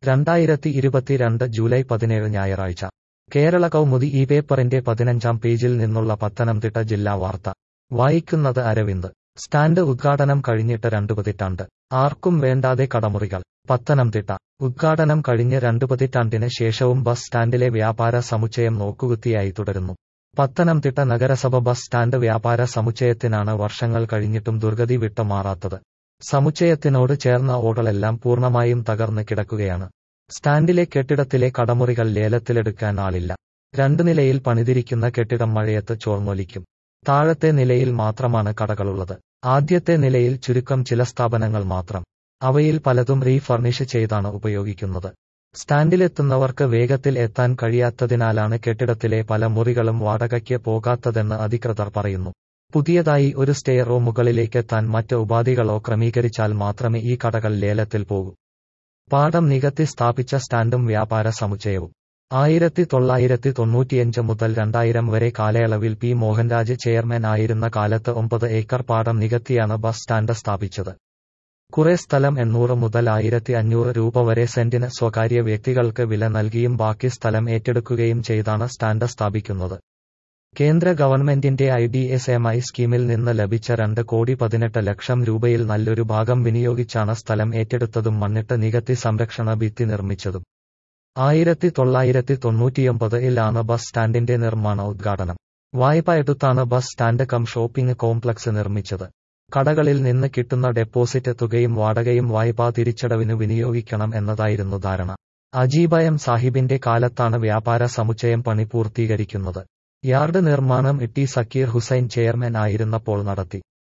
രണ്ടായിരത്തി ഇരുപത്തിരണ്ട് ജൂലൈ പതിനേഴ് ഞായറാഴ്ച കേരള കൗമുദി ഈ പേപ്പറിന്റെ പതിനഞ്ചാം പേജിൽ നിന്നുള്ള പത്തനംതിട്ട ജില്ലാ വാർത്ത വായിക്കുന്നത് അരവിന്ദ് സ്റ്റാൻഡ് ഉദ്ഘാടനം കഴിഞ്ഞിട്ട് രണ്ടു പതിറ്റാണ്ട് ആർക്കും വേണ്ടാതെ കടമുറികൾ പത്തനംതിട്ട ഉദ്ഘാടനം കഴിഞ്ഞ് രണ്ടു പതിറ്റാണ്ടിന് ശേഷവും ബസ് സ്റ്റാൻഡിലെ വ്യാപാര സമുച്ചയം നോക്കുകുത്തിയായി തുടരുന്നു പത്തനംതിട്ട നഗരസഭ ബസ് സ്റ്റാൻഡ് വ്യാപാര സമുച്ചയത്തിനാണ് വർഷങ്ങൾ കഴിഞ്ഞിട്ടും ദുർഗതി വിട്ടു മാറാത്തത് സമുച്ചയത്തിനോട് ചേർന്ന ഓടലെല്ലാം പൂർണ്ണമായും തകർന്ന് കിടക്കുകയാണ് സ്റ്റാൻഡിലെ കെട്ടിടത്തിലെ കടമുറികൾ ലേലത്തിലെടുക്കാൻ ആളില്ല രണ്ടു നിലയിൽ പണിതിരിക്കുന്ന കെട്ടിടം മഴയത്ത് ചോർന്നൊലിക്കും താഴത്തെ നിലയിൽ മാത്രമാണ് കടകളുള്ളത് ആദ്യത്തെ നിലയിൽ ചുരുക്കം ചില സ്ഥാപനങ്ങൾ മാത്രം അവയിൽ പലതും റീഫർണിഷ് ചെയ്താണ് ഉപയോഗിക്കുന്നത് സ്റ്റാൻഡിലെത്തുന്നവർക്ക് വേഗത്തിൽ എത്താൻ കഴിയാത്തതിനാലാണ് കെട്ടിടത്തിലെ പല മുറികളും വാടകയ്ക്ക് പോകാത്തതെന്ന് അധികൃതർ പറയുന്നു പുതിയതായി ഒരു സ്റ്റെയറോ മുകളിലേക്കെത്താൻ മറ്റ് ഉപാധികളോ ക്രമീകരിച്ചാൽ മാത്രമേ ഈ കടകൾ ലേലത്തിൽ പോകൂ പാടം നികത്തി സ്ഥാപിച്ച സ്റ്റാൻഡും വ്യാപാര സമുച്ചയവും ആയിരത്തി തൊള്ളായിരത്തി തൊണ്ണൂറ്റിയഞ്ച് മുതൽ രണ്ടായിരം വരെ കാലയളവിൽ പി മോഹൻരാജ് ചെയർമാൻ ആയിരുന്ന കാലത്ത് ഒമ്പത് ഏക്കർ പാടം നികത്തിയാണ് ബസ് സ്റ്റാൻഡ് സ്ഥാപിച്ചത് കുറെ സ്ഥലം എണ്ണൂറ് മുതൽ ആയിരത്തി അഞ്ഞൂറ് രൂപ വരെ സെന്റിന് സ്വകാര്യ വ്യക്തികൾക്ക് വില നൽകിയും ബാക്കി സ്ഥലം ഏറ്റെടുക്കുകയും ചെയ്താണ് സ്റ്റാൻഡ് സ്ഥാപിക്കുന്നത് കേന്ദ്ര ഗവൺമെന്റിന്റെ I D S M I സ്കീമിൽ നിന്ന് ലഭിച്ച രണ്ട് കോടി പതിനെട്ട് ലക്ഷം രൂപയിൽ നല്ലൊരു ഭാഗം വിനിയോഗിച്ചാണ് സ്ഥലം ഏറ്റെടുത്തതും മണ്ണിട്ട് നികത്തി സംരക്ഷണ ഭിത്തി നിർമ്മിച്ചതും ആയിരത്തി തൊള്ളായിരത്തി തൊണ്ണൂറ്റിയൊമ്പതിലാണ് ബസ് സ്റ്റാൻഡിന്റെ നിർമ്മാണ ഉദ്ഘാടനം വായ്പ എടുത്താണ് bus stand cum shopping complex നിർമ്മിച്ചത് കടകളിൽ നിന്ന് കിട്ടുന്ന ഡെപ്പോസിറ്റ് തുകയും വാടകയും വായ്പാ തിരിച്ചടവിനു വിനിയോഗിക്കണം എന്നതായിരുന്നു ധാരണ അജീബയം സാഹിബിന്റെ കാലത്താണ് വ്യാപാര സമുച്ചയം പണി പൂർത്തീകരിക്കുന്നത് യാർഡ് നിർമ്മാണം ഇട്ടി സക്കീർ ഹുസൈൻ ചെയർമാൻ ആയിരുന്നപ്പോൾ നടത്തി